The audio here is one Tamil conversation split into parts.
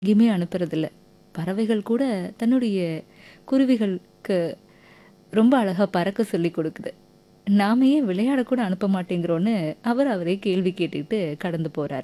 எங்கேயுமே அனுப்புறதில்ல. பறவைகள் கூட தன்னுடைய குருவிகளுக்கு ரொம்ப அழகா பறக்க சொல்லிக் குடுக்குது. நாம ஏன் விளையாட கூட அனுப்ப மாட்டேங்கிறோம்னு அவர் அவரே கேள்வி கேட்டுட்டு கடந்து போறாரு.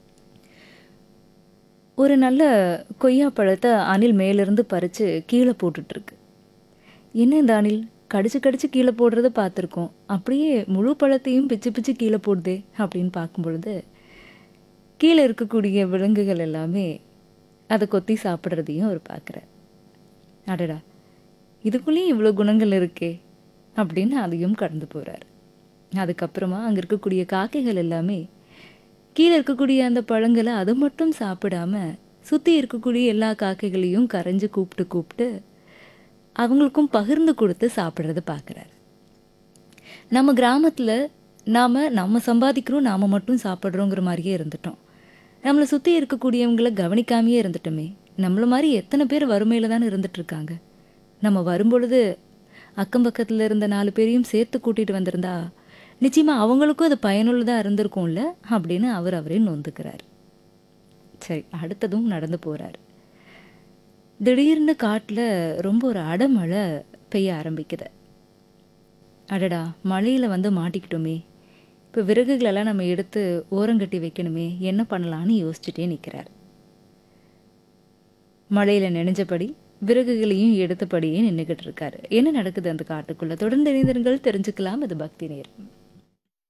ஒரு நல்ல கொய்யா பழத்த அணில் மேலிருந்து பறிச்சு கீழ போட்டுட்டு இருக்கு. என்ன இந்த அணில் கடிச்சு கடிச்சு கீழ போடுறத பார்த்துருக்கோம். அப்படியே முழு பழத்தையும் பிச்சு பிச்சு கீழ போடுதே அப்படின்னு பார்க்கும் பொழுது, கீழ இருக்கக்கூடிய விலங்குகள் எல்லாமே அத கொத்தி சாப்பிடுறதையும் அவர் பார்க்குறார். அடடா! இதுக்குள்ளேயும் இவ்ளோ குணங்கள் இருக்கே! அப்படின்னு அதையும் கடந்து போறாரு. அதுக்கப்புறமா அங்க இருக்கக்கூடிய காக்கைகள் எல்லாமே கீழ இருக்கக்கூடிய அந்த பழங்கள அது மட்டும் சாப்பிடாம, சுத்தி இருக்கக்கூடிய எல்லா காக்கைகளையும் கரைஞ்சு கூப்பிட்டு கூப்பிட்டு, அவங்களுக்கும் பகிர்ந்து குடுத்து சாப்பிடுறத பார்க்குறாரு. நம்ம கிராமத்துல நாம நம்ம சம்பாதிக்கிறோம், நாம மட்டும் சாப்பிடுறோங்கிற மாரியே இருந்துட்டோம். நம்மள சுத்தி இருக்கக்கூடியவங்கள கவனிக்காமயே இருந்துட்டோமே! நம்மள மாரி எத்தன பேர் வறுமையில தானே இருந்துட்டு இருக்காங்க. நம்ம வரும்பொழுது அக்கம் பக்கத்துல இருந்த 4 பேரையும் சேர்த்து கூட்டிட்டு வந்திருந்தா, நிச்சயமா அவங்களுக்கும் அது பயனுள்ளதா இருந்திருக்கும்ல அப்படின்னு அவர் அவரே நொந்துக்கிறாரு. சரி அடுத்ததும் நடந்து போறாரு. திடீர்னு காட்டுல ரொம்ப ஒரு அடமழை பெய்ய ஆரம்பிக்குது. அடடா! மழையில வந்து மாட்டிக்கிட்டோமே! இப்ப விறகுகளெல்லாம் நம்ம எடுத்து ஓரங்கட்டி வைக்கணுமே! என்ன பண்ணலான்னு யோசிச்சுட்டே நிக்கிறாரு. மழையில நனைஞ்சபடி, விறகுகளையும் எடுத்தபடியே நின்னுகிட்டு இருக்காரு. என்ன நடக்குது அந்த காட்டுக்குள்ள? தொடர்ந்து இணைந்திருங்கள் தெரிஞ்சுக்கலாம். இது பக்தி நேரம்.